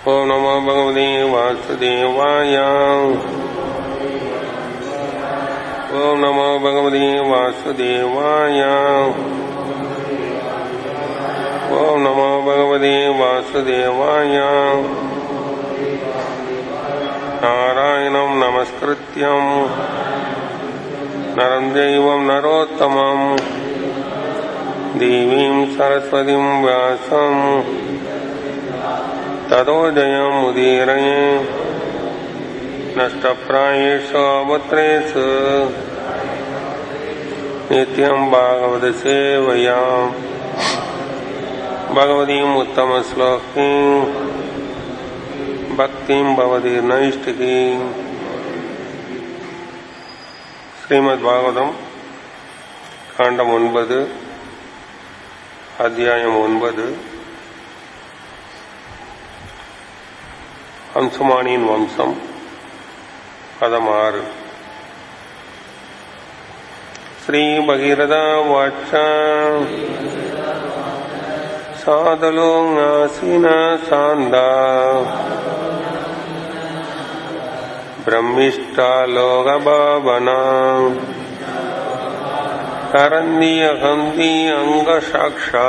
ॐ नमो भगवते वासुदेवाय ॐ नमो भगवते वासुदेवाय ॐ नमो भगवते वासुदेवाय नारायणं नमस्कृत्यम् नरं दैवं नरोत्तमम् देवीं सरस्वतीं व्यासम् ततो जयमुदीरये नष्टप्रायेषु अवत्रेषु नित्यं भागवतसेवया भगवतीम् उत्तमश्लोकीम् भक्तिं भवति नैष्टिकी ஸ்ரீமத் பாகவதம் காண்டம் ஒன்பது அத்தியாயம் ஒன்பது அம்சுமானியின் வம்சம் பதம் ஆறு ஸ்ரீ பகீரதா வாட்ச சாதலோங்காசின சாந்தா ब्रह्मिष्टालोकभावना करन्यहन्ति अङ्गसाक्षा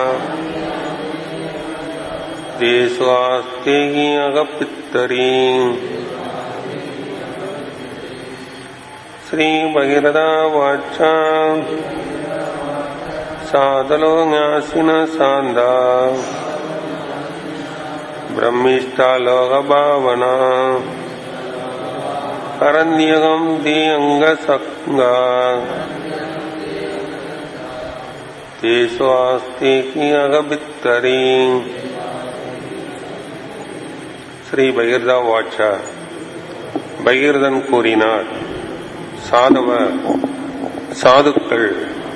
देष्वास्ते अगपित्तरी श्रीभगीरथा वाचा सादलो ज्ञासिन सान्दा ब्रह्मिष्टालोकभावना करण्यगम् दियङ्गसङ्गा तेषु आस्ति अगबित्तरी ஸ்ரீ பகிர்தா வாட்சா பகீரதன் கூறினார் சாதவ சாதுக்கள்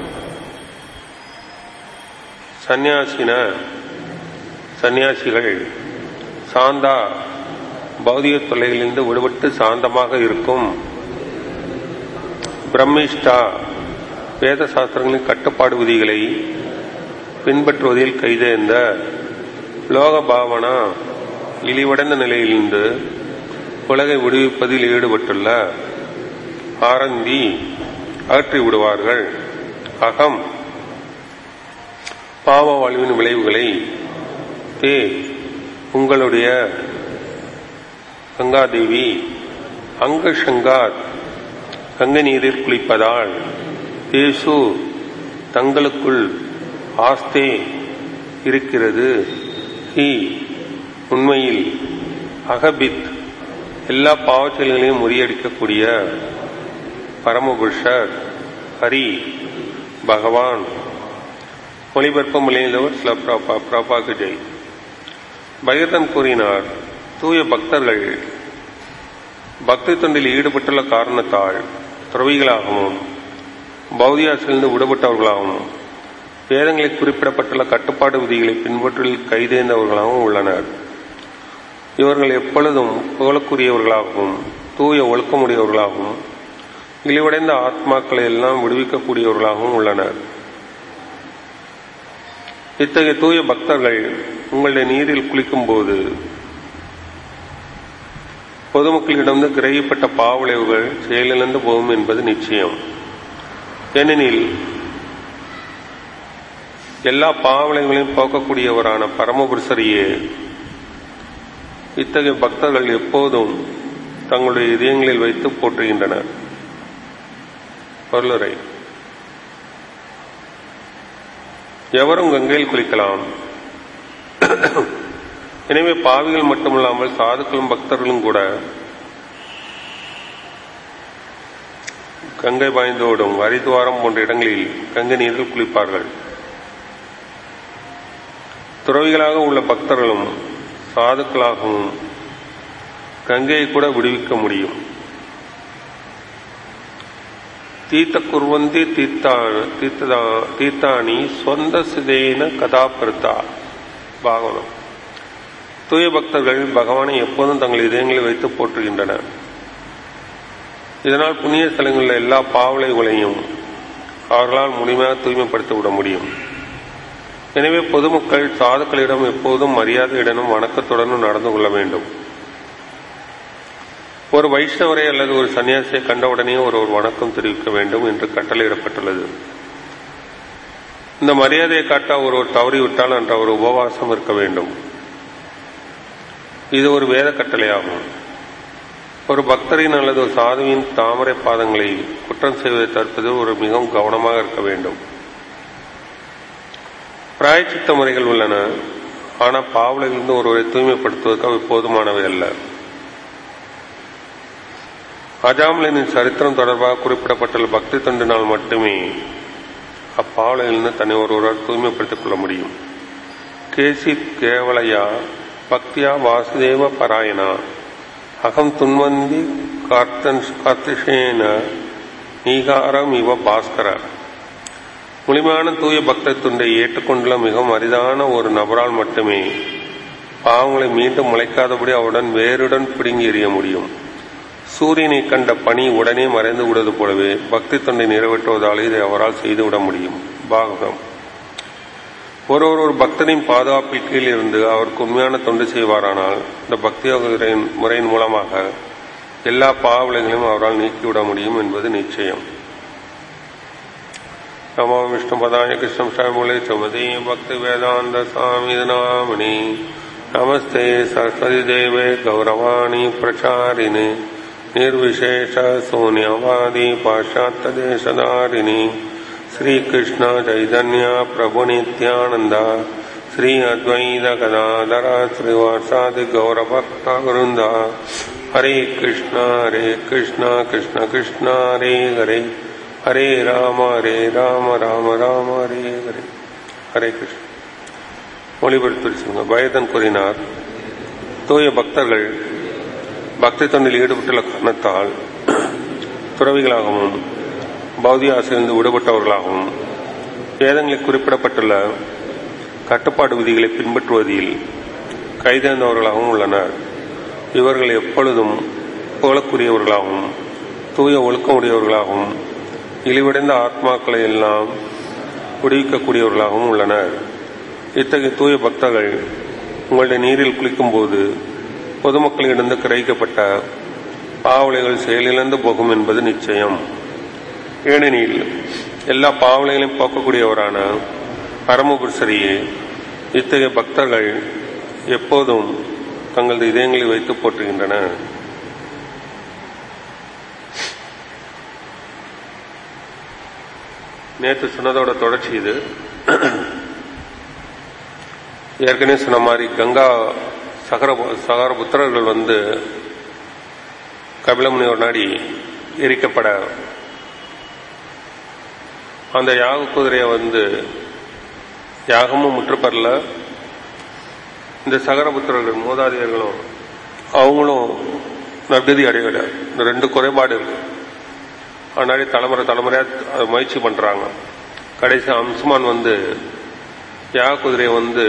சந்நியாசின சந்நியாசிகள் சாந்தா பௌதிக தொல்லைகளிலிருந்து விடுபட்டு சாந்தமாக இருக்கும் பிரம்மிஷ்டா வேத சாஸ்திரங்களின் கட்டுப்பாடு விதிகளை பின்பற்றுவதில் கைதேர்ந்த லோக பாவனா இழிவடைந்த நிலையிலிருந்து உலகை விடுவிப்பதில் ஈடுபட்டுள்ள ஆரந்தி அகற்றி விடுவார்கள் அகம் பாவ வாழ்வின் விளைவுகளை தே உங்களுடைய கங்காதேவி அங்க சங்கார் கங்கை நீரில் குளிப்பதால் தேசு தங்களுக்குள் ஆஸ்தே இருக்கிறது ஹி உண்மையில் அகபித் எல்லா பாவச்செயல்களையும் முறியடிக்கக்கூடிய பரமபுருஷர் ஹரி பகவான் ஒளிபரப்பம் விளைந்தவர் சில பிரபா பிரபாக்கு ஜெய் பகீரதன் கூறினார் தூய பக்தர்கள் பக்தி தொண்டில் ஈடுபட்டுள்ள காரணத்தால் துறவிகளாகவும் பௌதியாசிலிருந்து விடுபட்டவர்களாகவும் வேதங்களில் குறிப்பிடப்பட்டுள்ள கட்டுப்பாடு விதிகளை பின்பற்றில் கைதேர்ந்தவர்களாகவும் உள்ளனர் இவர்கள் எப்பொழுதும் புகழக்குரியவர்களாகவும் தூய ஒழுக்கமுடையவர்களாகவும் இழிவடைந்த ஆத்மாக்களை எல்லாம் விடுவிக்கக்கூடியவர்களாகவும் உள்ளனர் இத்தகைய தூய பக்தர்கள் உங்களுடைய நீரில் குளிக்கும் போது பொதுமக்களிடமிருந்து கிரகிப்பட்ட பாவளைவுகள் செயலிழந்து போகும் என்பது நிச்சயம் ஏனெனில் எல்லா பாவளைகளையும் போக்கக்கூடியவரான பரமபுருஷரையே இத்தகைய பக்தர்கள் எப்போதும் தங்களுடைய இதயங்களில் வைத்து போற்றுகின்றனர் பொருளுரை எவரும் கங்கையில் குளிக்கலாம் எனவே பாவிகள் மட்டுமல்லாமல் சாதுக்களும் பக்தர்களும் கூட கங்கை பாய்ந்தோடும் ஹரித்வாரம் போன்ற இடங்களில் கங்கை நீரில் குளிப்பார்கள் துறவிகளாக உள்ள பக்தர்களும் சாதுக்களாகவும் கங்கையை கூட விடுவிக்க முடியும் தீர்த்த குர்வந்தி தீர்த்தா தீர்த்ததா தீர்த்தாணி சொந்த சிதேன கதாபிரதா பாகவனம் தூய பக்தர்கள் பகவானை எப்போதும் தங்கள் இதயங்களில் வைத்து போற்றுகின்றனர் இதனால் புண்ணிய ஸ்தலங்களில் எல்லா பாவலைகளையும் அவர்களால் முழுமையாக தூய்மைப்படுத்தி விட முடியும் எனவே பொதுமக்கள் சாதுக்களிடம் எப்போதும் மரியாதையுடனும் வணக்கத்துடனும் நடந்து கொள்ள வேண்டும் ஒரு வைஷ்ணவரை அல்லது ஒரு சன்னியாசியை கண்டவுடனே ஒரு ஒரு வணக்கம் தெரிவிக்க வேண்டும் என்று கட்டளையிடப்பட்டுள்ளது இந்த மரியாதையை காட்ட ஒருவர் தவறிவிட்டால் அன்று அவர் உபவாசம் இருக்க வேண்டும் இது ஒரு வேத கட்டளையாகும் ஒரு பக்தரின் அல்லது ஒரு சாதுவின் தாமரை பாதங்களை குற்றம் செய்வதை தடுப்பது ஒரு மிகவும் கவனமாக இருக்க வேண்டும் பிராயச்சித்த முறைகள் உள்ளன ஆனால் பாவலிலிருந்து ஒருவரை தூய்மைப்படுத்துவதற்கு அவை போதுமானவை அல்ல அஜாமலினின் சரித்திரம் தொடர்பாக குறிப்பிடப்பட்டுள்ள பக்தி தொண்டினால் மட்டுமே அப்பாவலிலிருந்து தன்னை ஒருவரால் தூய்மைப்படுத்திக் கொள்ள முடியும் கேசி கேவலையா பக்தியா வாசுதேவ பராயணா அகம் துன்வந்தி கார்த்தன் கார்த்திஷேன நீகாரம் இவ பாஸ்கர முழுமையான தூய பக்த துண்டை ஏற்றுக்கொண்டுள்ள மிகவும் அரிதான ஒரு நபரால் மட்டுமே பாவங்களை மீண்டும் முளைக்காதபடி அவருடன் வேருடன் பிடுங்கி எறிய முடியும் சூரியனை கண்ட பனி உடனே மறைந்து விடுவது போலவே பக்தி தொண்டை நிறைவேற்றுவதால் இதை அவரால் செய்துவிட முடியும் பாகவதம் ஒருவர் ஒரு பக்தனின் பாதுகாப்பில் கீழ் இருந்து அவருக்கு உண்மையான தொண்டு செய்வாரானால் இந்த பக்தி முறையின் மூலமாக எல்லா பாவலைகளையும் அவரால் நீக்கிவிட முடியும் என்பது நிச்சயம் நமோ விஷ்ணு பதாய கிருஷ்ணம் சாமுலே சுமதி பக்தி வேதாந்த சாமி நாமினி நமஸ்தே சரஸ்வதி தேவே கௌரவாணி பிரச்சாரிணி निर्विशेष शून्यवादी पाश्चात्य देशधारिणी श्री कृष्ण चैतन्य प्रभु नित्यानंद श्री अद्वैत गदाधर श्रीवासादि गौरभक्त वृंद हरे कृष्ण हरे कृष्ण कृष्ण कृष्ण हरे हरे हरे राम हरे राम राम राम हरे हरे हरे कृष्ण மொழிபெயர்த்து சொல்லுங்க பயதன் கூறினார் தூய பக்தர்கள் பக்தி தொண்டில் ஈடுபட்டுள்ள காரணத்தால் துறவிகளாகவும் பௌதிக ஆசிரியந்து விடுபட்டவர்களாகவும் வேதங்களில் குறிப்பிடப்பட்டுள்ள கட்டுப்பாடு விதிகளை பின்பற்றுவதில் கைதேர்ந்தவர்களாகவும் உள்ளனர் இவர்கள் எப்பொழுதும் புகழக்குரியவர்களாகவும் தூய ஒழுக்கமுடையவர்களாகவும் இழிவடைந்த ஆத்மாக்களை எல்லாம் விடுவிக்கக்கூடியவர்களாகவும் உள்ளனர் இத்தகைய தூய பக்தர்கள் உங்களுடைய நீரில் குளிக்கும்போது பொதுமக்களிடந்து கிரகிக்கப்பட்ட பாவலைகள் செயலிழந்து போகும் என்பது நிச்சயம் ஏனெனில் எல்லா பாவலைகளையும் போக்கக்கூடியவரான பரமபுருஷரியே இத்தகைய பக்தர்கள் எப்போதும் தங்களது இதயங்களில் வைத்து போற்றுகின்றன நேற்று சொன்னதோட தொடர்ச்சி இது ஏற்கனவே சொன்ன மாதிரி கங்கா சகர சகர புத்திரர்கள் வந்து கபிலமுனிவர் நாடி எரிக்கப்பட அந்த யாக குதிரையை வந்து யாகமும் முற்றுப்பெறல இந்த சகரபுத்திரர்கள் மூதாதையர்களும் அவங்களும் நற்கதி அடையல இந்த ரெண்டு குறைபாடு இருக்கு அதனாலே தலைமுறை தலைமுறையா அதை முயற்சி பண்றாங்க கடைசி அம்சுமான் வந்து யாக குதிரையை வந்து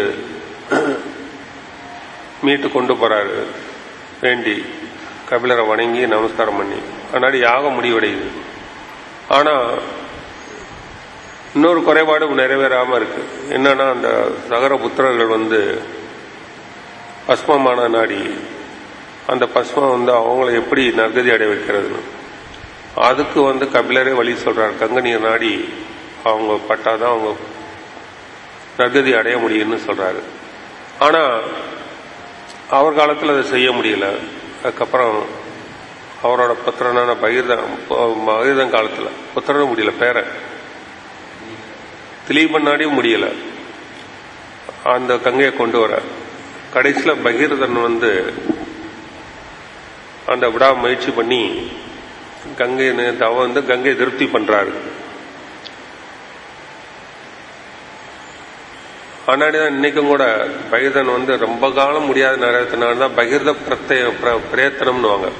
மீட்டு கொண்டு போறாரு வேண்டி கபிலரை வணங்கி நமஸ்காரம் பண்ணி அதனால யாகம் முடிவடையுது ஆனா இன்னொரு குறைபாடு நிறைவேறாம இருக்கு என்னன்னா அந்த சகர புத்திரர்கள் வந்து பஸ்மமான நாடி அந்த பஸ்மம் வந்து அவங்கள எப்படி நற்கதி அடைய வைக்கிறதுன்னு அதுக்கு வந்து கபிலரே வழி சொல்றாரு கங்க நீர் நாடி அவங்க பட்டாதான் அவங்க நற்கதி அடைய முடியும்னு சொல்றாரு ஆனா அவர் காலத்தில் அதை செய்ய முடியல அதுக்கப்புறம் அவரோட புத்திரனான பகிர்தன் பகிர்தன் காலத்தில் புத்திரனும் முடியல பேரன் திலீபன்னாடியும் முடியல அந்த கங்கையை கொண்டு வர கடைசியில் பகீரதன் வந்து அந்த விடா முயற்சி பண்ணி கங்கை தவ வந்து கங்கை திருப்தி பண்றாரு ஆனாடிதான் இன்னைக்கும் கூட பகிர்தன் வந்து ரொம்ப காலம் முடியாத நேரத்தினால தான் பகிர்த பிரத்ய பிரயத்தனம்னு வாங்க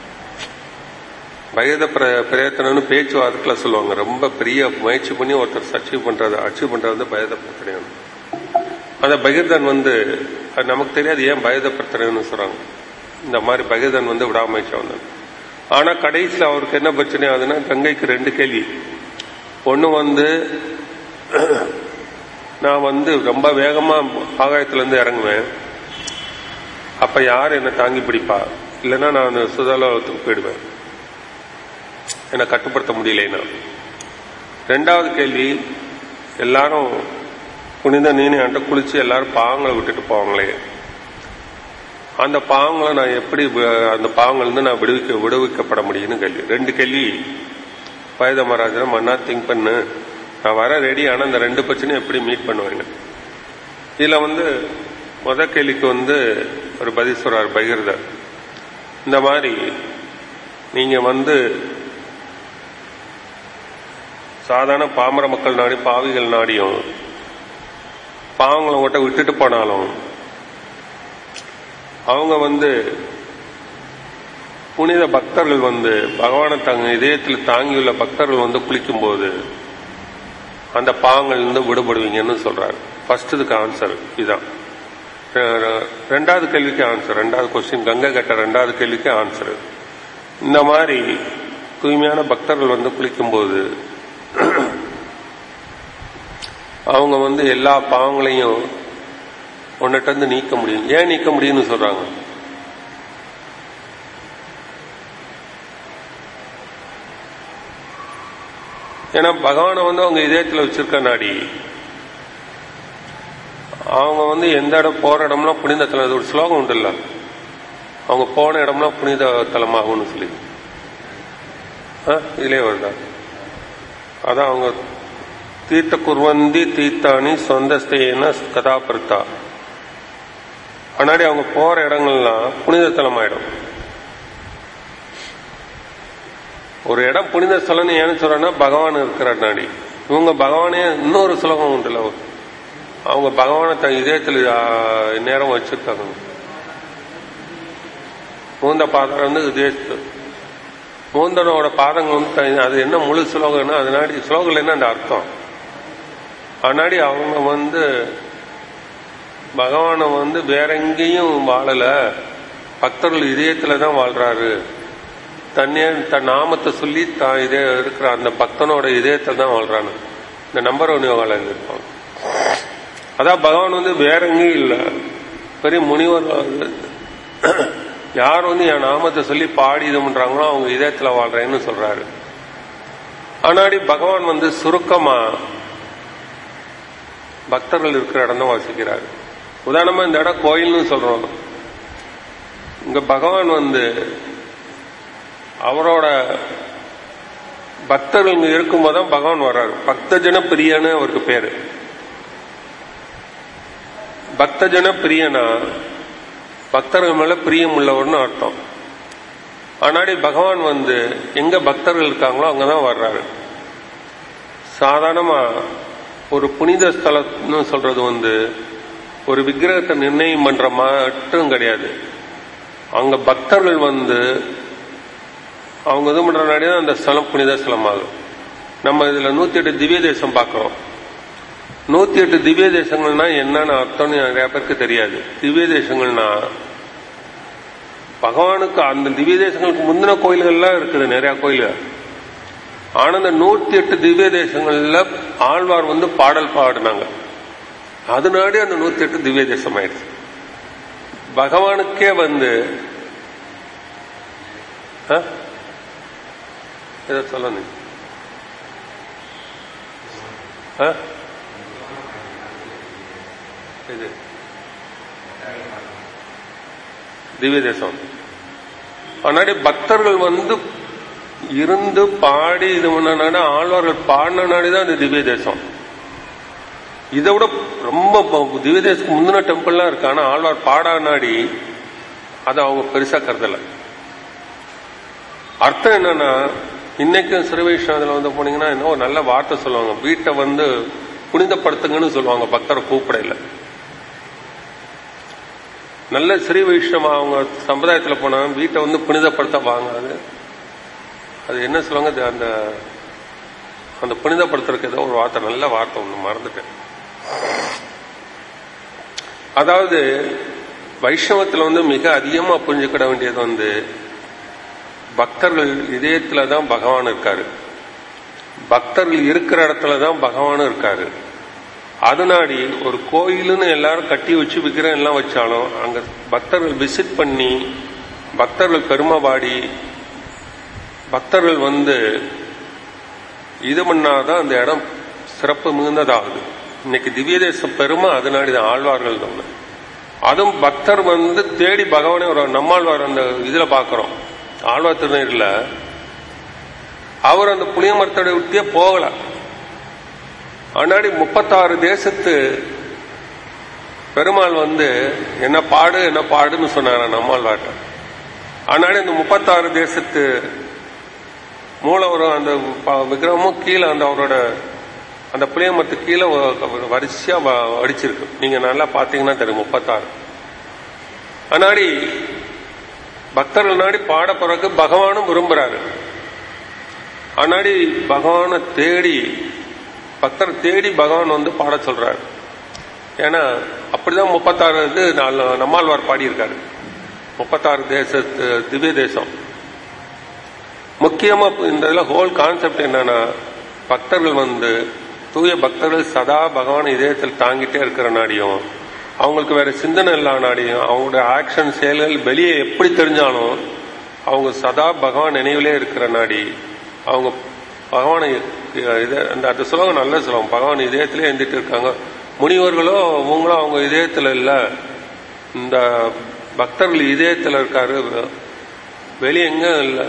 பகிர்த பிரயத்தனம்னு பேச்சுவார்த்தையில் சொல்லுவாங்க ரொம்ப பெரிய முயற்சி பண்ணி ஒருத்தர் அச்சீவ் பண்றது அச்சீவ் பண்றது வந்து பயத பிரச்சனை அந்த பகிர்தன் வந்து அது நமக்கு தெரியாது ஏன் பயத பிரச்சனைன்னு சொல்றாங்க இந்த மாதிரி பகிர்தன் வந்து விடாமுயற்சி வந்தாங்க ஆனா கடைசியில் அவருக்கு என்ன பிரச்சனை ஆகுதுன்னா கங்கைக்கு ரெண்டு கேள்வி ஒன்னு வந்து நான் வந்து ரொம்ப வேகமா ஆகாயத்துல இருந்து இறங்குவேன் அப்ப யார் என்ன தாங்கி பிடிப்பா இல்லைன்னா நான் சுதலோகத்துக்கு போயிடுவேன் என்னை கட்டுப்படுத்த முடியலைன்னா ரெண்டாவது கேள்வி எல்லாரும் புனித நீனையாண்ட குளிச்சு எல்லாரும் பாவங்களை விட்டுட்டு போவாங்களே அந்த பாவங்களை நான் எப்படி வி- அந்த பாவங்கள் இருந்து நான் விடுவிக்க விடுவிக்கப்பட முடியும்னு கேள்வி ரெண்டு கேள்வி வயத மகாராஜன் மன்னா திங்க் பண்ணு நான் வர ரெடி ஆனா இந்த ரெண்டு பிரச்சனையும் எப்படி மீட் பண்ணுவேன்னு இதுல வந்து முத கேள்விக்கு வந்து ஒரு பதில் சொல்றார் பகிர்தர் இந்த மாதிரி நீங்க வந்து சாதாரண பாமர மக்கள் நாடி பாவிகள் நாடியும் பாவங்களை உங்கள்கிட்ட விட்டுட்டு போனாலும் அவங்க வந்து புனித பக்தர்கள் வந்து பகவானை தங்க இதயத்தில் தாங்கியுள்ள பக்தர்கள் வந்து குளிக்கும்போது அந்த பாவங்கள் இருந்து விடுபடுவீங்கன்னு சொல்றாரு ஃபர்ஸ்ட் இதுக்கு ஆன்சர் இதுதான் அஹ் ரெண்டாவது கேள்விக்கு ஆன்சர் ரெண்டாவது கொஸ்டின் கங்கை கட்ட ரெண்டாவது கேள்விக்கு ஆன்சர் இந்த மாதிரி தூய்மையான பக்தர்கள் வந்து குளிக்கும்போது அவங்க வந்து எல்லா பாவங்களையும் உன்னிட்ட இருந்து நீக்க முடியும் ஏன் நீக்க முடியும்னு சொல்றாங்க ஏன்னா பகவானை வந்து அவங்க இதயத்துல வச்சிருக்க நாடி அவங்க வந்து எந்த இடம் போற இடம்லாம் புனித தலம் அது ஒரு ஸ்லோகம் உண்டுல்ல அவங்க போன இடம்லாம் புனித தலமாகும்னு சொல்லி ஆ, இதுலயே வருதா அதான் அவங்க தீர்த்த குர்வந்தி தீர்த்தானி சொந்தஸ்தேன கதாபிரத்தா முன்னாடி அவங்க போற இடங்கள்லாம் புனித தலமாயிடும் ஒரு இடம் புனித ஸ்தலம்னு ஏன்னு சொல்றேன்னா பகவான் இருக்கிற நாடி இவங்க பகவானே இன்னொரு சுலகம் உண்டுல அவங்க பகவானை தன் இதயத்தில் ஆ, நேரம் வச்சிருக்காங்க மூந்த பாதம் வந்து இதயத்து மூந்தனோட பாதங்கள் வந்து தனி- அது என்ன முழு ஸ்லோகம்னா அதனாடி ஸ்லோகம் என்ன அந்த அர்த்தம் அதனாடி அவங்க வந்து பகவானை வந்து வேற எங்கேயும் வாழல பக்தர்கள் இதயத்துல தான் வாழ்றாரு தன்னே தன் நாமத்தை சொல்லி தான் இதே இருக்கிற அந்த பக்தனோட இதயத்தை தான் வாழ்றானு இந்த நம்பர் ஒன் யோகால இருப்பாங்க அதான் பகவான் வந்து வேற எங்கேயும் இல்ல பெரிய முனிவர் வந்து யார் வந்து என் நாமத்தை சொல்லி பாடி இது பண்றாங்களோ அவங்க இதயத்துல வாழ்றேன்னு சொல்றாரு ஆனாடி பகவான் வந்து சுருக்கமா பக்தர்கள் இருக்கிற இடம் தான் வசிக்கிறாரு உதாரணமா இந்த இடம் கோயில்னு சொல்றோம் இங்க பகவான் வந்து அவரோட பக்தர்கள் இங்க இருக்கும்போது தான் பகவான் வர்றாரு பக்தஜன பிரியன்னு அவருக்கு பேரு பக்தஜன பிரியனா பக்தர்கள் மேல பிரியம் உள்ளவர்னு அர்த்தம் ஆனாடி பகவான் வந்து எங்க பக்தர்கள் இருக்காங்களோ அங்கதான் வர்றாரு சாதாரணமா ஒரு புனித ஸ்தலம்னு சொல்றது வந்து ஒரு விக்கிரகத்தை நிர்ணயம் பண்ற மட்டும் கிடையாது அங்க பக்தர்கள் வந்து அவங்க இது பண்றனாடி தான் அந்த ஸ்தலம் புனித ஸ்தலமாகும் நம்ம இதுல நூத்தி எட்டு திவ்ய தேசம் பார்க்கிறோம் நூத்தி எட்டு திவ்ய தேசங்கள்னா என்னன்னு அர்த்தம்னு நிறைய பேருக்கு தெரியாது திவ்ய தேசங்கள்னா பகவானுக்கு அந்த திவ்ய தேசங்களுக்கு முந்தின கோயில்கள்லாம் இருக்குது நிறைய கோயில்கள் ஆனா இந்த நூத்தி எட்டு திவ்ய தேசங்கள்ல ஆழ்வார் வந்து பாடல் பாடினாங்க அதனாடி அந்த நூத்தி எட்டு திவ்ய தேசம் ஆயிடுச்சு பகவானுக்கே வந்து ஆ? ஏதோ சொல்ல நீ ஆ? இது திவ்ய தேசம் ஆனாடி பக்தர்கள் வந்து இருந்து பாடி இது பண்ணனாடி ஆழ்வார்கள் பாடினாடி தான் அந்த திவ்ய தேசம் இதை விட ரொம்ப ப- திவ்ய தேசத்துக்கு முந்தின டெம்பிள்லாம் இருக்கு ஆனா ஆழ்வார் பாடானாடி அதை அவங்க பெருசா கருதல அர்த்தம் என்னன்னா இன்னைக்கும் சிறு வைஷ்ணவத்தில் வந்து போனீங்கன்னா என்ன ஒரு நல்ல வார்த்தை சொல்லுவாங்க வீட்டை வந்து புனிதப்படுத்துங்கன்னு சொல்லுவாங்க பக்தரை கூப்பிடல நல்ல ஸ்ரீ வைஷ்ணவ அவங்க சம்பிரதாயத்தில் போனா வீட்டை வந்து புனிதப்படுத்த வாங்க அது அது என்ன சொல்லுவாங்க அது அந்த அந்த புனிதப்படுத்துறதுக்கு ஏதோ ஒரு வார்த்தை நல்ல வார்த்தை ஒன்று மறந்துட்டேன் அதாவது வைஷ்ணவத்தில் வந்து மிக அதிகமா புரிஞ்சுக்கிட வேண்டியது வந்து பக்தர்கள் இதயத்துல தான் பகவான் இருக்காரு பக்தர்கள் இருக்கிற இடத்துல தான் பகவானும் இருக்காரு அதனாடி ஒரு கோயிலுன்னு எல்லாரும் கட்டி வச்சு விக்கிரம் எல்லாம் வச்சாலும் அங்க பக்தர்கள் விசிட் பண்ணி பக்தர்கள் பெருமை பாடி பக்தர்கள் வந்து இது பண்ணாதான் அந்த இடம் சிறப்பு மிகுந்ததாகுது இன்னைக்கு திவ்ய தேச பெருமை அதனாடி தான் ஆழ்வார்கள் தான் அதுவும் பக்தர் வந்து தேடி பகவானே ஒரு நம்மாழ்வார் அந்த இதுல பாக்குறோம் ஆழ்வார் திருநீர்ல அவர் அந்த புளிய மரத்தோட விட்டே போகல ஆனாடி முப்பத்தாறு தேசத்து பெருமாள் வந்து என்ன பாடு என்ன பாடுன்னு சொன்னார நம்மாழ்வார்ட்ட ஆனாடி அந்த முப்பத்தாறு தேசத்து மூலவரும் அந்த ப- விக்கிரகமும் கீழே அந்த அவரோட அந்த புளிய மரத்துக்கு கீழே வ- வரிசையா வ- அடிச்சிருக்கு நீங்க நல்லா பாத்தீங்கன்னா தெரியும் முப்பத்தாறு ஆனாடி பக்தர்கள் நாடி பாட பிறகு பகவானும் விரும்புறாரு ஆனாடி பகவானை தேடி பக்தர் தேடி பகவான் வந்து பாட சொல்றாரு ஏன்னா அப்படிதான் முப்பத்தாறு இது நாலு நம்மாழ்வார் பாடியிருக்காரு முப்பத்தாறு தேச திவ்ய தேசம் முக்கியமா இந்த இதுல ஹோல் கான்செப்ட் என்னன்னா பக்தர்கள் வந்து தூய பக்தர்கள் சதா பகவான் இதயத்தில் தாங்கிட்டே இருக்கிற நாடியும் அவங்களுக்கு வேற சிந்தனை இல்லா நாடியும் அவங்களோட ஆக்ஷன் செயல்கள் வெளியே எப்படி தெரிஞ்சாலும் அவங்க சதா பகவான் நினைவிலே இருக்கிற நாடி அவங்க பகவானை இத அந்த அந்த சுலகம் நல்ல சுலகம் பகவான் இதயத்திலே எழுந்திட்டு இருக்காங்க முனிவர்களோ அவங்களும் அவங்க இதயத்துல இல்ல இந்த பக்தர்கள் இதயத்துல இருக்காரு வெளியே எங்க இல்ல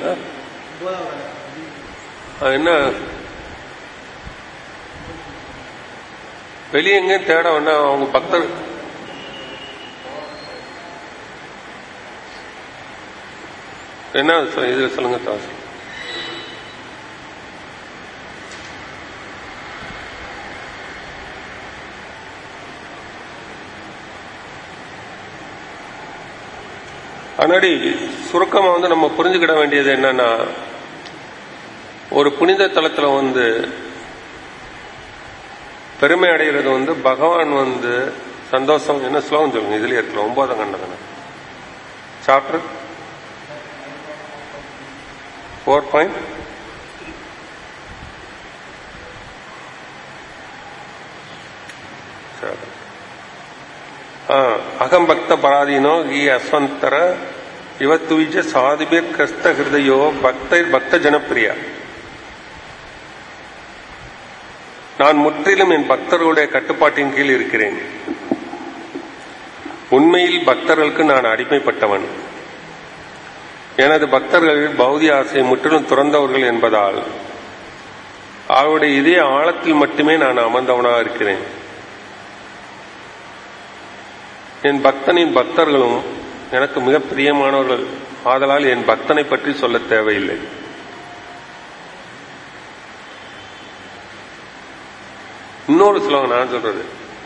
அது என்ன வெளியே எங்கேயும் தேட வேண்டாம் அவங்க பக்தர் என்ன சொ- இதுல சொல்லுங்க தாஸ் ஆனாடி சுருக்கமா வந்து நம்ம புரிஞ்சுக்கிட வேண்டியது என்னன்னா ஒரு புனித தலத்துல வந்து பெருமை அடைகிறது வந்து பகவான் வந்து சந்தோஷம் என்ன ஸ்லோகம் சொல்லுங்க இதுலயே இருக்கல ஒன்பதாம் கண்டன சாப்டர் ஃபோர் பாயிண்ட் அகம் பக்த பராதீனோ ஈ அஸ்வந்தர இவத்துவிஜ சாதிபிர் கிறிஸ்த ஹிருதயோ பக்த பக்த ஜனப்பிரியா நான் முற்றிலும் என் பக்தர்களுடைய கட்டுப்பாட்டின் கீழ் இருக்கிறேன் உண்மையில் பக்தர்களுக்கு நான் அடிமைப்பட்டவன் எனது பக்தர்கள் பௌதி ஆசை முற்றிலும் துறந்தவர்கள் என்பதால் அவருடைய இதய ஆழத்தில் மட்டுமே நான் அமர்ந்தவனாக இருக்கிறேன் என் பக்தனின் பக்தர்களும் எனக்கு மிக பிரியமானவர்கள் ஆதலால் என் பக்தனை பற்றி சொல்ல தேவையில்லை இன்னொரு ஸ்லோகம் நான் சொல்றது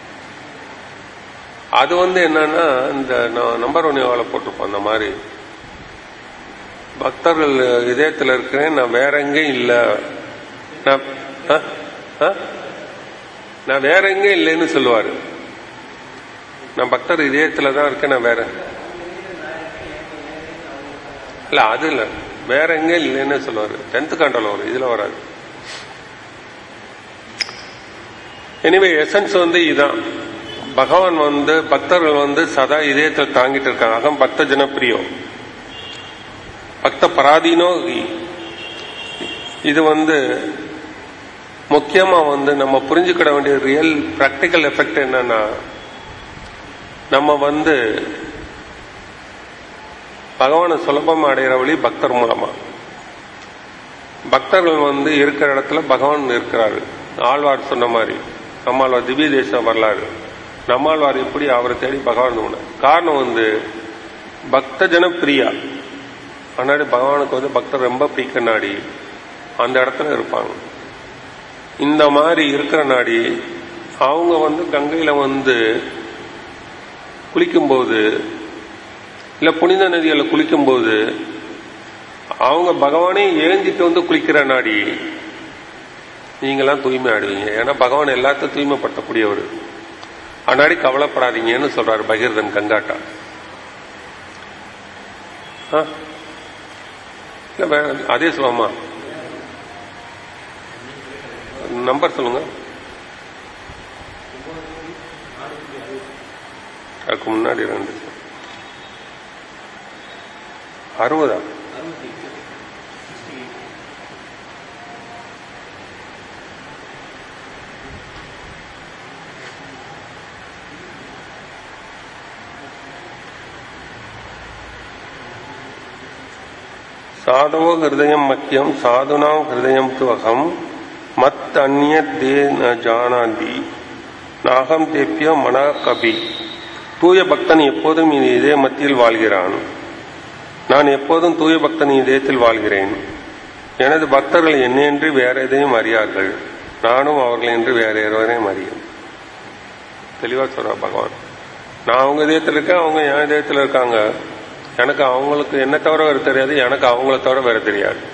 அது வந்து என்னன்னா இந்த நம்பர் ஒன் யோகால போட்டிருப்போம் அந்த மாதிரி பக்தர்கள் இதயத்தில் இருக்கிறேன் நான் வேற எங்கேயும் இல்ல நான் ஆ? ஆ? நான் வேற எங்கேயும் இல்லைன்னு சொல்லுவாரு நான் பக்தர் இதயத்துல தான் இருக்கேன் நான் வேற இல்ல அது இல்ல வேற எங்கேயும் இல்லைன்னு சொல்லுவாரு டென்த் காண்டல வரும் இதுல வராது எனிவே எசன்ஸ் வந்து இதுதான் பகவான் வந்து பக்தர்கள் வந்து சதா இதயத்தில் தாங்கிட்டு இருக்காங்க அகம் பக்த ஜனப்பிரியோ பக்த பராதீனோ இது வந்து முக்கியமா வந்து நம்ம புரிஞ்சுக்கிட வேண்டிய ரியல் பிராக்டிக்கல் எஃபெக்ட் என்னன்னா நம்ம வந்து பகவானை சுலபமா அடையிற வழி பக்தர் மூலமா பக்தர்கள் வந்து இருக்கிற இடத்துல பகவான் இருக்கிறாரு ஆழ்வார் சொன்ன மாதிரி நம்மாழ்வார் திவ்ய தேச வரலாறு நம்மாழ்வார் எப்படி அவரை தேடி பகவான் போனார். காரணம் வந்து பக்த ஜன பிரியா முன்னாடி பகவானுக்கு வந்து பக்தர் ரொம்ப பிடிக்க நாடி அந்த இடத்துல இருப்பாங்க இந்த மாதிரி இருக்கிற நாடி அவங்க வந்து கங்கையில வந்து குளிக்கும்போது இல்ல புனித நதிகளை குளிக்கும்போது அவங்க பகவானே ஏந்திட்டு வந்து குளிக்கிற நாடி நீங்களாம் தூய்மை ஆடுவீங்க ஏன்னா பகவான் எல்லாத்தையும் தூய்மைப்படுத்தக்கூடியவர் அன்னாடி கவலைப்படாதீங்கன்னு சொல்றாரு பகீர்தன் கங்காட்டா ஆ? இல்ல வே- அதே சுலமா அதுக்கு முன்னாடி ரெண்டு அறுபதா சாதவோ ஹிருதயம் மக்கியம் சாதுனாம் ஹிருதயம் துவகம் மத் அந்நிய தே ந ஜானாந்தி நாகம் தேப்பிய மன கபி தூய பக்தன் எப்போதும் இந்த இதய மத்தியில் வாழ்கிறான் நான் எப்போதும் தூய பக்தன் இதயத்தில் வாழ்கிறேன் எனது பக்தர்கள் என்னென்று வேற எதையும் அறியார்கள் நானும் அவர்கள் என்று வேற எவரையும் அறியும் தெளிவா சொல்றா பகவான் நான் அவங்க இதயத்தில் இருக்கேன் அவங்க என் இதயத்தில் இருக்காங்க எனக்கு அவங்களுக்கு என்ன தவிர வேற தெரியாது எனக்கு அவங்கள தவிர வேற தெரியாது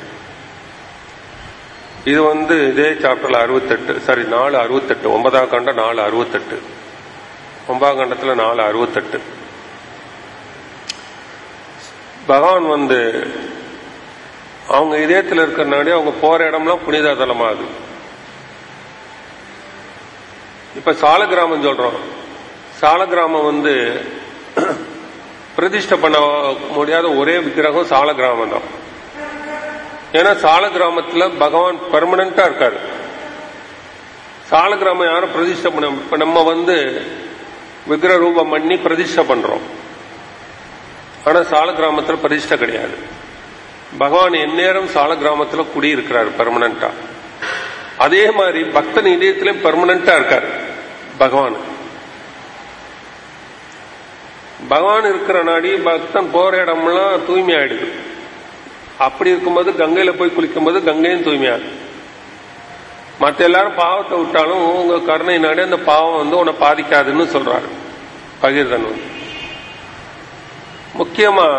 இது வந்து இதே சாப்டர்ல அறுபத்தெட்டு சாரி நாலு அறுபத்தெட்டு ஒன்பதாம் கண்டம் நாலு அறுபத்தெட்டு ஒன்பதாம் கண்டத்துல நாலு அறுபத்தெட்டு பகவான் வந்து அவங்க இதயத்தில் இருக்கிறனாடி அவங்க போற இடம்லாம் புனித தலமாகுது இப்ப சால கிராமம் சொல்றோம் சால கிராமம் வந்து பிரதிஷ்டை பண்ண முடியாத ஒரே விக்கிரகம் சால கிராமம் தான் ஏன்னா சால கிராமத்துல பகவான் பெர்மனண்டா இருக்காரு சால கிராமம் யாரும் பிரதிஷ்டை பண்ண இப்ப நம்ம வந்து விக்கிர ரூபம் பண்ணி பிரதிஷ்டை பண்றோம் ஆனா சால கிராமத்துல பிரதிஷ்டை கிடையாது பகவான் எந்நேரம் சால கிராமத்துல குடியிருக்கிறார் பெர்மனண்டா அதே மாதிரி பக்தன் இதயத்திலே பெர்மனண்டா இருக்காரு பகவான் பகவான் இருக்கிற நாடி பக்தன் போற இடம்லாம் தூய்மை ஆயிடுது அப்படி இருக்கும்போது கங்கையில போய் குளிக்கும்போது கங்கையும் தூய்மையாகுது மத்த எல்லாரும் பாவத்தை விட்டாலும் உங்க கருணை நாடி அந்த பாவம் வந்து உன்னை பாதிக்காதுன்னு சொல்றாரு பகிர்தன் வந்து முக்கியமா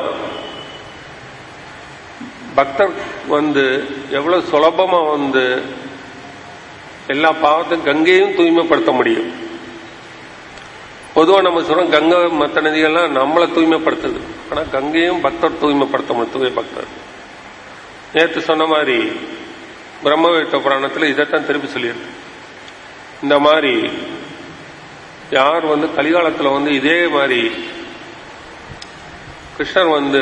பக்தர் வந்து எவ்வளவு சுலபமா வந்து எல்லா பாவத்தையும் கங்கையும் தூய்மைப்படுத்த முடியும் பொதுவாக நம்ம சொல்றோம் கங்கை மற்ற நதிகள்லாம் நம்மளை தூய்மைப்படுத்துது ஆனா கங்கையும் பக்தர் தூய்மைப்படுத்த முடியும் தூய பக்தர் நேற்று சொன்ன மாதிரி பிரம்மவேத்த புராணத்தில் இதைத்தான் திருப்பி சொல்லியிருக்கு இந்த மாதிரி யார் வந்து கலிகாலத்தில் வந்து இதே மாதிரி கிருஷ்ணர் வந்து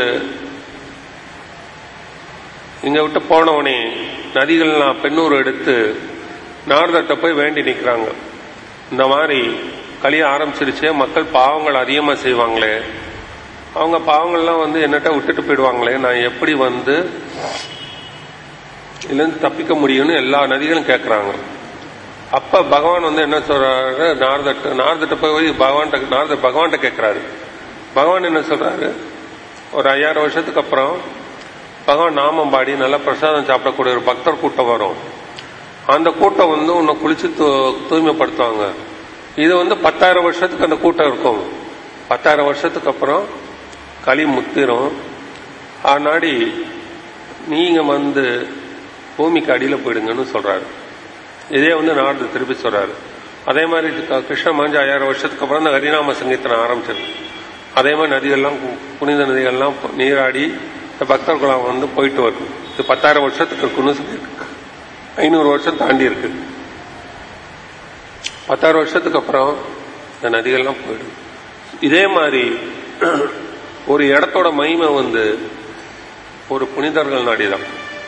இங்க விட்டு போனவனே நதிகள்லாம் பெண்ணூர் எடுத்து நாரதத்தை போய் வேண்டி நிற்கிறாங்க இந்த மாதிரி கலிய ஆரம்பிச்சிருச்சே மக்கள் பாவங்கள் அதிகமா செய்வாங்களே அவங்க பாவங்கள்லாம் வந்து என்னட்ட விட்டுட்டு போயிடுவாங்களே நான் எப்படி வந்து இதுலேருந்து தப்பிக்க முடியும்னு எல்லா நதிகளும் கேட்கறாங்க அப்ப பகவான் வந்து என்ன சொல்றாரு நாரதட்ட நாரதட்ட போய் பகவான் நாரத பகவான்கிட்ட கேட்கிறாரு பகவான் என்ன சொல்றாரு ஒரு ஐயாயிரம் வருஷத்துக்கு அப்புறம் பகவான் நாமம் பாடி நல்லா பிரசாதம் சாப்பிடக்கூடிய ஒரு பக்தர் கூட்டம் வரும் அந்த கூட்டம் வந்து உன்னை குளிச்சு தூய்மைப்படுத்துவாங்க இது வந்து பத்தாயிரம் வருஷத்துக்கு அந்த கூட்டம் இருக்கும் பத்தாயிரம் வருஷத்துக்கு அப்புறம் களி முத்திரும் ஆனாடி நீங்க வந்து பூமிக்கு அடியில் போயிடுங்கன்னு சொல்றாரு இதே வந்து நாடு திருப்பி சொல்றாரு அதே மாதிரி கிருஷ்ண மாஞ்சு ஐயாயிரம் வருஷத்துக்கு அப்புறம் இந்த ஹரிநாம சங்கீதனை ஆரம்பிச்சது அதே மாதிரி நதிகள்லாம் புனித நதிகள்லாம் நீராடி இந்த பக்தர்களாம் வந்து போயிட்டு வரும் இது பத்தாயிரம் வருஷத்துக்கு இருக்குன்னு சொல்லியிருக்கு ஐநூறு வருஷம் தாண்டி இருக்கு பத்தாயிரம் வருஷத்துக்கு அப்புறம் இந்த நதிகள்லாம் போயிடும் இதே மாதிரி ஒரு இடத்தோட மகிமை வந்து ஒரு புனிதர்கள் நாடிதான்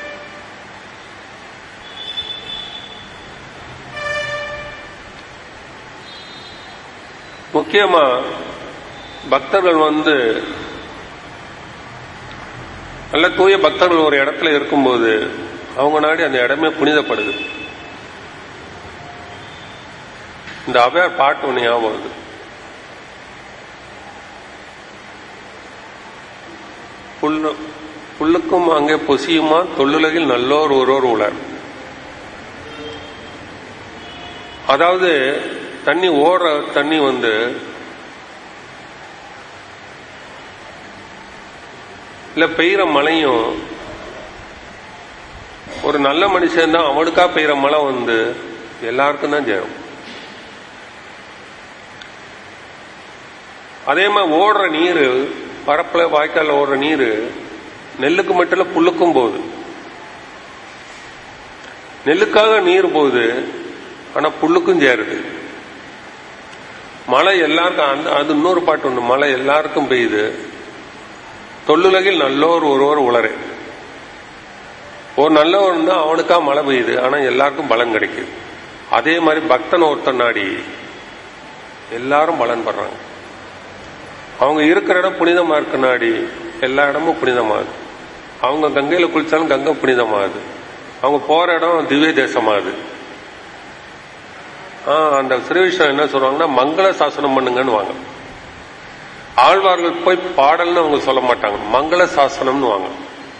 முக்கியமா பக்தர்கள் வந்து நல்ல தூய பக்தர்கள் ஒரு இடத்துல இருக்கும்போது அவங்க நாடி அந்த இடமே புனிதப்படுது இந்த அவையார் பாட்டு ஒண்ணு ஞாபகம் வருது புல்லு புல்லுக்கும் அங்கே பொசியுமா தொல்லுலகில் நல்லோர் ஒருவர் உலர் அதாவது தண்ணி ஓடுற தண்ணி வந்து இல்ல பெய்யற மழையும் ஒரு நல்ல மனுஷன் தான் அவனுக்கா பெய்யற மழை வந்து எல்லாருக்கும் தான் சேரும் அதே மாதிரி ஓடுற நீர் பரப்புல வாய்க்கால ஓடுற நீர் நெல்லுக்கு மட்டும் இல்ல புல்லுக்கும் போகுது நெல்லுக்காக நீர் போகுது ஆனா புல்லுக்கும் சேருது மழை எல்லாருக்கும் அந்த அது இன்னொரு பாட்டு உண்டு மழை எல்லாருக்கும் பெய்யுது தொல்லுலகில் நல்லோர் ஒருவர் உளரே ஒரு நல்லவன் இருந்தா அவனுக்கா மழை பெய்யுது ஆனா எல்லாருக்கும் பலன் கிடைக்குது அதே மாதிரி பக்தன் ஒருத்தன் நாடி எல்லாரும் பலன் படுறாங்க அவங்க இருக்கிற இடம் புனிதமா இருக்க நாடி எல்லா இடமும் புனிதமாகுது அவங்க கங்கையில குளிச்சாலும் கங்கை புனிதமாகுது அவங்க போற இடம் திவ்ய தேசமாகுது ஆஹ் அந்த ஸ்ரீவிஷ்ணம் என்ன சொல்றாங்கன்னா மங்கள சாசனம் பண்ணுங்கன்னு வாங்க ஆழ்வார்கள் போய் பாடல்னு அவங்க சொல்ல மாட்டாங்க மங்கள சாசனம்னு வாங்க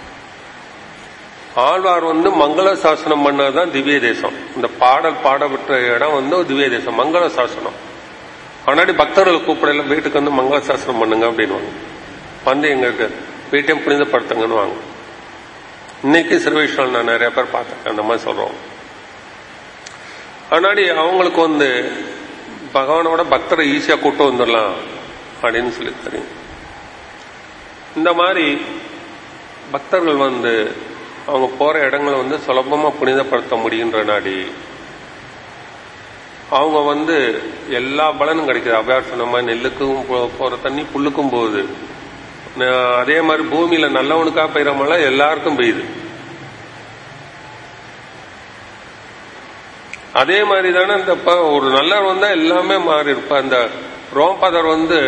ஆழ்வார் வந்து மங்கள சாசனம் பண்ணதுதான் திவ்ய தேசம் இந்த பாடல் பாடப்பட்ட இடம் வந்து ஒரு திவ்ய தேசம் மங்கள சாசனம் முன்னாடி பக்தர்களை கூப்பிடல வீட்டுக்கு வந்து மங்கள சாசனம் பண்ணுங்க அப்படின்னு வந்து எங்களுக்கு வீட்டையும் புனிதப்படுத்துங்கன்னு வாங்க இன்னைக்கு சிறுவைஷ்ணல் நான் நிறைய பேர் பார்த்தேன் அந்த மாதிரி சொல்றோம் முன்னாடி அவங்களுக்கு வந்து பகவானோட பக்தரை ஈஸியா கூட்டு வந்துடலாம் அப்படின்னு சொல்லி தெரியும் இந்த மாதிரி பக்தர்கள் வந்து அவங்க போற இடங்களை வந்து சுலபமா புனிதப்படுத்த முடியுன்ற நாடி அவங்க வந்து எல்லா பலனும் கிடைக்குது அவ்வாறு சொன்ன மாதிரி நெல்லுக்கும் போ- போற தண்ணி புல்லுக்கும் போகுது ந- அதே மாதிரி பூமியில நல்லவனுக்கா பெய்யற மழை எல்லாருக்கும் பெய்யுது அதே மாதிரி தானே இந்த இப்ப ஒரு நல்லவர் வந்தா எல்லாமே மாறி இருப்ப அந்த ரோம்பதர் வந்து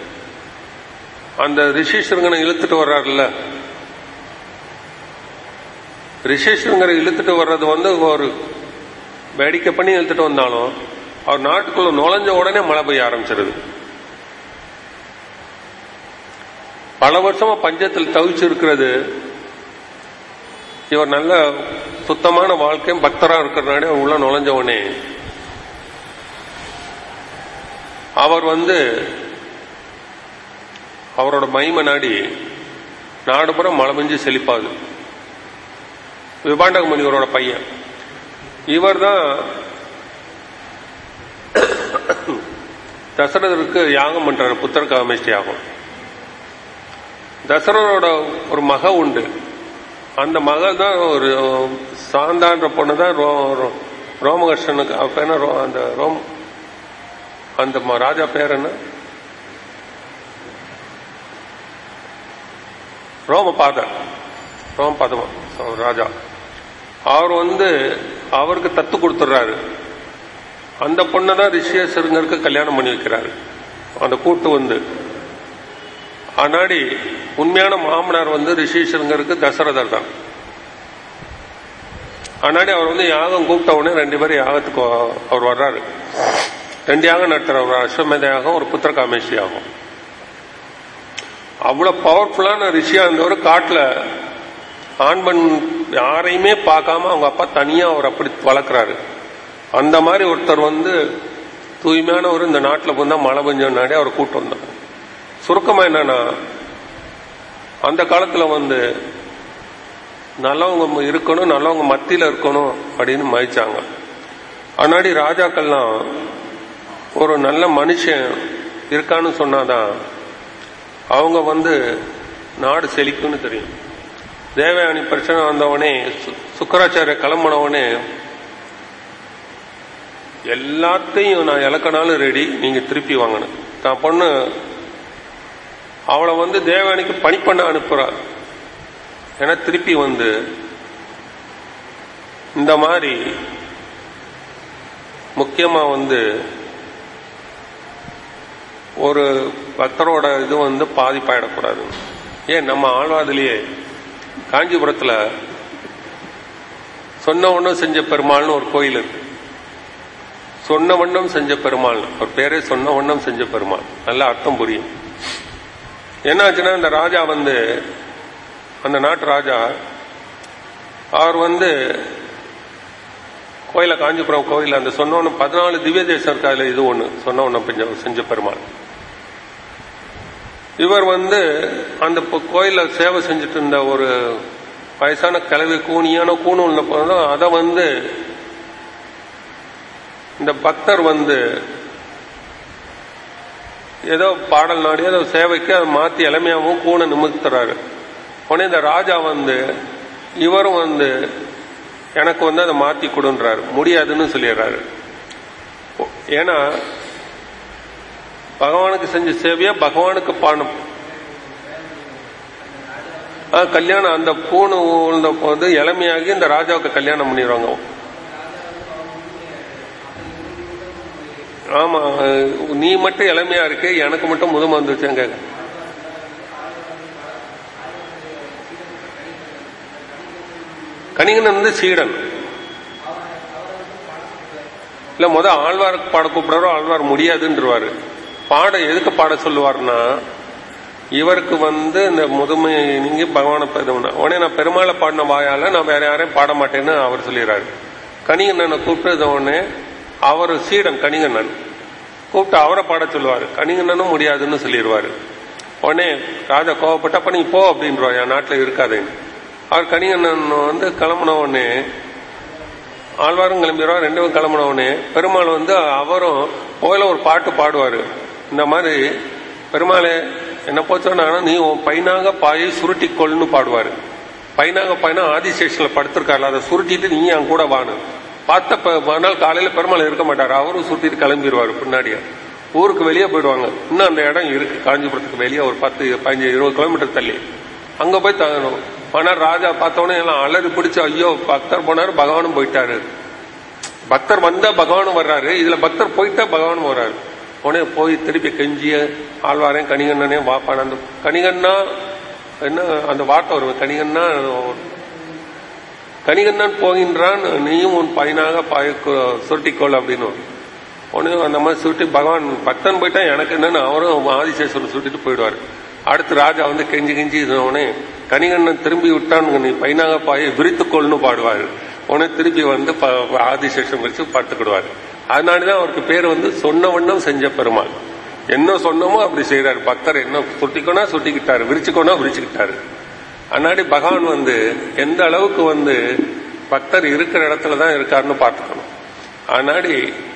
அந்த ரிஷிஸ்ருங்கனை இழுத்துட்டு வர்றாருல்ல ரிஷிஸ்ருங்கரை இழுத்துட்டு வர்றது வந்து ஒரு வேடிக்கை பண்ணி இழுத்துட்டு வந்தாலும் அவர் நாட்டுக்குள்ள நுழைஞ்ச உடனே மழை பெய்ய ஆரம்பிச்சிருது பல வருஷமா பஞ்சத்தில் தவிச்சு இருக்கிறது இவர் நல்ல சுத்தமான வாழ்க்கையும் பக்தரா இருக்கிறனாடி அவர் உள்ள நுழைஞ்ச உடனே அவர் வந்து அவரோட மகிமை நாடி நாடு புறம் மழை பெஞ்சு செழிப்பாது விபாண்டக முனிவரோட பையன் இவர் தான் தசரதருக்கு யாகம் பண்றாரு புத்திர காமேஷ்டி யாகம் தசரதரோட ஒரு மக உண்டு அந்த மகள் தான் ஒரு சாந்தான்ற பொண்ணு தான் ரோ- ரோ- ரோமகர்ஷனுக்கு அவ பேர் என்ன ரோ- அந்த ரோம் அந்த ம- ராஜா பேர் என்ன ரோமபாதர் ரோமபாதம் ராஜா அவர் வந்து அவருக்கு தத்து கொடுத்துட்றாரு அந்த பொண்ணை தான் ரிஷியேஸ்வரங்கருக்கு கல்யாணம் பண்ணி வைக்கிறாரு அந்த கூட்டு வந்து ஆனாடி உண்மையான மாமனார் வந்து ரிஷீஸ்வரங்கருக்கு தசரதர் தான் ஆனாடி அவர் வந்து யாகம் கூப்பிட்ட உடனே ரெண்டு பேரும் யாகத்துக்கு வ- அவர் வர்றாரு ரெண்டு யாகம் நடத்துறாரு ஒரு அஸ்வமேத யாகம் ஒரு புத்திரகாமேஷி யாகம் அவ்வளவு பவர்ஃபுல்லான ரிஷியா இருந்தவர் காட்டுல ஆண் பெண் யாரையுமே பார்க்காம அவங்க அப்பா தனியா அவர் அப்படி வளர்க்குறாரு அந்த மாதிரி ஒருத்தர் வந்து தூய்மையானவர் இந்த நாட்டில் வந்தா மழை பெஞ்சனாடி அவர் கூட்டு வந்தார் சுருக்கமா என்னன்னா அந்த காலத்துல வந்து நல்லவங்க இருக்கணும் நல்லவங்க மத்தியில இருக்கணும் அப்படின்னு மதிச்சாங்க முன்னாடி ராஜாக்கள்லாம் ஒரு நல்ல மனுஷன் இருக்கான்னு சொன்னாதான் அவங்க வந்து நாடு செழிக்கும்னு தெரியும் தேவயானி பிரச்சனை வந்தவனே சு- சுக்கராச்சாரிய கிளம்பினவனே எல்லாத்தையும் நான் இலக்கனாலும் ரெடி நீங்க திருப்பி வாங்கணும் தான் பொண்ணு அவளை வந்து தேவயானிக்கு பணி பண்ண அனுப்புறா ஏன்னா திருப்பி வந்து இந்த மாதிரி முக்கியமா வந்து ஒரு பக்தரோட இது வந்து பாதிப்பாயிடக்கூடாது ஏன் நம்ம ஆழ்வாதிலேயே காஞ்சிபுரத்துல சொன்ன ஒண்ணும் செஞ்ச பெருமாள்னு ஒரு கோயில் இருக்கு சொன்ன வண்ணம் செஞ்ச பெருமாள் அவர் பேரே சொன்ன வண்ணம் செஞ்ச பெருமாள் நல்ல அர்த்தம் புரியும் என்னாச்சுன்னா இந்த ராஜா வந்து அந்த நாட்டு ராஜா அவர் வந்து கோயில காஞ்சிபுரம் கோயில் அந்த சொன்ன ஒண்ணு பதினாலு திவ்ய தேசம் இருக்கு அதுல இது ஒண்ணு சொன்ன ஒண்ணு செஞ்ச பெருமாள் இவர் வந்து அந்த ப- கோயில்ல சேவை செஞ்சுட்டு இருந்த ஒரு வயசான கிழவி கூனியான கூணு உள்ள போனதும் அதை வந்து இந்த பக்தர் வந்து ஏதோ பாடல் நாடி ஏதோ சேவைக்கு அதை மாத்தி இளமையாவும் கூணை நிமித்துறாரு உடனே இந்த ராஜா வந்து இவரும் வந்து எனக்கு வந்து அதை மாத்தி கொடுன்றாரு முடியாதுன்னு சொல்லிடுறாரு ஏன்னா பகவானுக்கு செஞ்ச சேவையை பகவானுக்கு பாடணும் ஆ, கல்யாணம் அந்த பூணு உழுந்த போது இளமையாகி இந்த ராஜாவுக்கு கல்யாணம் பண்ணிடுவாங்க ஆமா அஹ், நீ மட்டும் இளமையா இருக்கு எனக்கு மட்டும் முதுமை வந்துச்சுங்க கணிகன் வந்து சீடன் இல்ல முத ஆழ்வாருக்கு பாட கூப்பிடுறோ ஆழ்வார் முடியாதுன்றவாரு பாட எதுக்கு பாட சொல்லுவார்னா இவருக்கு வந்து இந்த முதுமை நீங்க பகவானை பெருமனா உடனே நான் பெருமாளை பாடின வாயால நான் வேற யாரையும் பாட மாட்டேன்னு அவர் சொல்லிடுறாரு கணிகண்ணனை கூப்பிட்டது உடனே அவர் சீடன் கணிகண்ணன் கூப்பிட்டு அவரை பாட சொல்லுவாரு கணிகண்ணனும் முடியாதுன்னு சொல்லிடுவாரு உடனே ராஜா கோவப்பட்ட அப்ப நீ போ அப்படின்றவா என் நாட்டுல இருக்காதேன்னு அவர் கணிகண்ணன் வந்து கிளம்புன உடனே ஆழ்வாரும் கிளம்பிடுவார் ரெண்டு பேரும் கிளம்பின உடனே பெருமாள் வந்து அவரும் போயில ஒரு பாட்டு பாடுவாரு இந்த மாதிரி பெருமாளே என்ன போச்சோன்னா நீ உன் பைனாக பாயை சுருட்டிக்கொள்னு பாடுவாரு பைனாக பாய்னா ஆதிசேஷன்ல படுத்திருக்காருல அதை சுருட்டிட்டு நீ என் கூட வான்னு பார்த்த ப- மறுநாள் காலையில பெருமாள் இருக்க மாட்டாரு அவரும் சுருட்டிட்டு கிளம்பிடுவாரு பின்னாடியே ஊருக்கு வெளியே போயிடுவாங்க இன்னும் அந்த இடம் இருக்கு காஞ்சிபுரத்துக்கு வெளியே ஒரு பத்து பதினஞ்சு இருபது கிலோமீட்டர் தள்ளி அங்க போய் தங்கணும் ஆனா ராஜா பார்த்தோன்னே எல்லாம் அலறி பிடிச்சு ஐயோ பக்தர் போனாரு பகவானும் போயிட்டாரு பக்தர் வந்தா பகவானும் வர்றாரு இதுல பக்தர் போயிட்டா பகவானும் வர்றாரு உடனே போய் திருப்பி கெஞ்சிய ஆழ்வாரையும் கணிகண்ணனையும் வாப்பான் அந்த கணிகண்ணா என்ன அந்த வார்த்தை வரும் கணிகண்ணா கணிகண்ணன் போகின்றான் நீயும் உன் பையனாக பாய சுருட்டிக்கொள் அப்படின்னு உடனே அந்த மாதிரி சுருட்டி பகவான் பக்தன் போயிட்டா எனக்கு என்னன்னு அவரும் ஆதிசேஸ்வரன் சுருட்டிட்டு போயிடுவார் அடுத்து ராஜா வந்து கெஞ்சி கெஞ்சி உடனே கணிகண்ணன் திரும்பி விட்டான் நீ பையனாக பாய விரித்துக்கொள்னு பாடுவார் உடனே திருப்பி வந்து ப- ஆதிசேஷன் வச்சு படுத்துக்கிடுவார் அதனாலதான் அவருக்கு பேர் வந்து சொன்ன வண்ணம் செஞ்ச பெருமாள் என்ன சொன்னமோ அப்படி செய்யறாரு பக்தர் என்ன சுட்டிக்கோனா சுட்டிக்கிட்டாரு விரிச்சுக்கோனா விரிச்சுக்கிட்டாரு அன்னாடி பகவான் வந்து எந்த அளவுக்கு வந்து பக்தர் இருக்கிற இடத்துல தான் இருக்காருன்னு பார்த்துக்கணும் அன்னாடி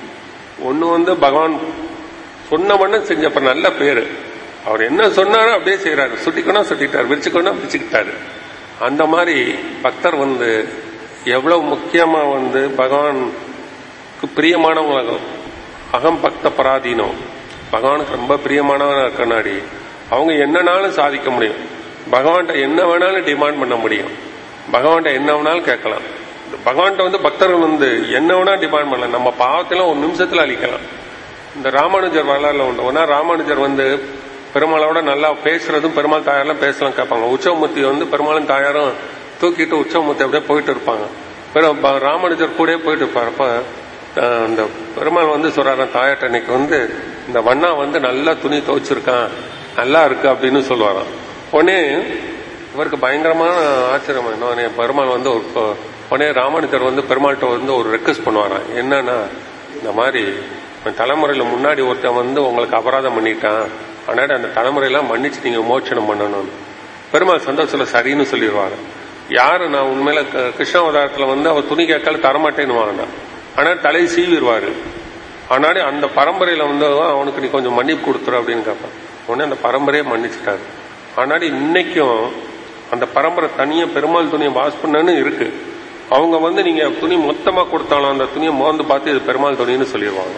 ஒண்ணு வந்து பகவான் சொன்ன வண்ணம் செஞ்சப்ப நல்ல பேரு அவர் என்ன சொன்னாரோ அப்படியே செய்யறாரு சுட்டிக்கோனா சுட்டிட்டாரு விரிச்சுக்கோனா விரிச்சுக்கிட்டாரு அந்த மாதிரி பக்தர் வந்து எவ்வளவு முக்கியமா வந்து பகவானுக்கு பிரியமானவங்க அகம் பக்த பராதீனம் பகவானுக்கு ரொம்ப பிரியமானவனா இருக்கனாடி அவங்க என்னனாலும் சாதிக்க முடியும் பகவான்கிட்ட என்ன வேணாலும் டிமாண்ட் பண்ண முடியும் பகவான்கிட்ட என்ன வேணாலும் கேட்கலாம் பகவான்கிட்ட வந்து பக்தர்கள் வந்து என்ன வேணா டிமாண்ட் பண்ணலாம் நம்ம பாவத்தெல்லாம் ஒரு நிமிஷத்துல அழிக்கலாம் இந்த ராமானுஜர் வரலாறுல உண்டு ஒன்னா ராமானுஜர் வந்து பெருமாளோட நல்லா பேசுறதும் பெருமாள் தாயாரெல்லாம் பேசலாம் கேட்பாங்க உற்சவமூர்த்தி வந்து பெருமாளும் தாயாரும் தூக்கிட்டு உற்சவமூர்த்தி அப்படியே போயிட்டு இருப்பாங்க பெரும் ப- ராமானுஜர் கூடயே போயிட்டு இருப்பார் அப்ப அஹ், இந்த பெருமாள் வந்து சொல்றாரு தாயாட்ட இன்னைக்கு வந்து இந்த வண்ணா வந்து நல்லா துணி துவைச்சிருக்கான் நல்லா இருக்கு அப்படின்னு சொல்லுவாராம் உடனே இவருக்கு பயங்கரமான ஆச்சரியம் என்ன பெருமாள் வந்து ஒரு ப- உடனே ராமானுஜர் வந்து பெருமாள்கிட்ட வந்து ஒரு ரெக்வஸ்ட் பண்ணுவாராம் என்னன்னா இந்த மாதிரி இந்த தலைமுறையில முன்னாடி ஒருத்தன் வந்து உங்களுக்கு அபராதம் பண்ணிட்டான் அதனால அந்த தலைமுறையெல்லாம் மன்னிச்சு நீங்க மோட்சணம் பண்ணணும் பெருமாள் சந்தோஷத்துல சரின்னு சொல்லிடுவாங்க யாரு நான் உண்மையில க- கிருஷ்ணாவதாரத்துல வந்து அவர் துணி கேட்கல தரமாட்டேன்னு வாங்கினா ஆனா தலை சீவிடுவாரு ஆனாடி அந்த பரம்பரையில வந்து அவனுக்கு நீ கொஞ்சம் மன்னிப்பு கொடுத்துரு அப்படின்னு கேட்பான் உடனே அந்த பரம்பரையை மன்னிச்சிட்டாரு ஆனாடி இன்னைக்கும் அந்த பரம்பரை தனியா பெருமாள் துணியை வாஷ் பண்ணன்னு இருக்கு அவங்க வந்து நீங்க துணி மொத்தமா கொடுத்தாலும் அந்த துணியை மோந்து பார்த்து இது பெருமாள் துணின்னு சொல்லிடுவாங்க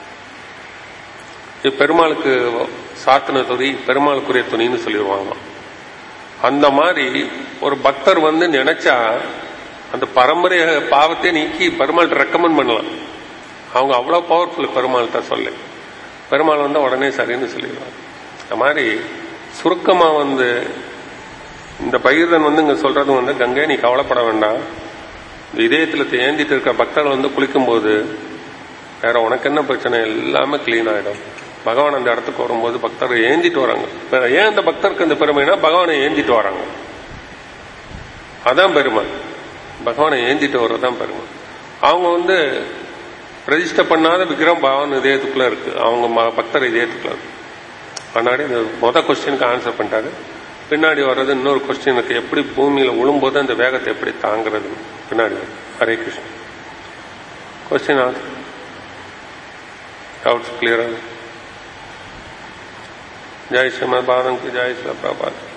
இது பெருமாளுக்கு சாத்தின துணி பெருமாளுக்குரிய துணின்னு சொல்லிடுவாங்க அந்த மாதிரி ஒரு பக்தர் வந்து நினைச்சா அந்த பரம்பரை பாவத்தை நீக்கி பெருமாள் ரெக்கமெண்ட் பண்ணலாம் அவங்க அவ்வளவு பவர்ஃபுல் பெருமாள்கிட்ட சொல்ல பெருமாள் வந்து உடனே சரின்னு சொல்லிடுவாங்க இந்த மாதிரி சுருக்கமா வந்து இந்த பகீரன் வந்து இங்க சொல்றது வந்து கங்கை நீ கவலைப்பட வேண்டாம் இந்த இதயத்துல ஏந்திட்டு இருக்க பக்தர்கள் வந்து குளிக்கும்போது வேற உனக்கு என்ன பிரச்சனை எல்லாமே கிளீன் ஆயிடும் பகவான் அந்த இடத்துக்கு வரும்போது பக்தர் ஏந்திட்டு வராங்க வேற ஏன் அந்த பக்தருக்கு அந்த பெருமைனா பகவானை ஏந்திட்டு வராங்க அதான் பெருமை பகவானை ஏந்திட்டு வர்றதுதான் பெருமை அவங்க வந்து ரெஜிஸ்டர் பண்ணாத விக்ரம் பகவான் இதயத்துக்குள்ள இருக்கு அவங்க ம- பக்தர் இதயத்துக்குள்ள இருக்கு அதனால இந்த மொதல் கொஸ்டினுக்கு ஆன்சர் பண்ணிட்டாரு பின்னாடி வர்றது இன்னொரு கொஸ்டினுக்கு எப்படி பூமியில விழும்போது அந்த வேகத்தை எப்படி தாங்குறது பின்னாடி வரும். Hare Krishnan question answer doubts clear है जय श्रीमद बादम की जय श्री प्रभात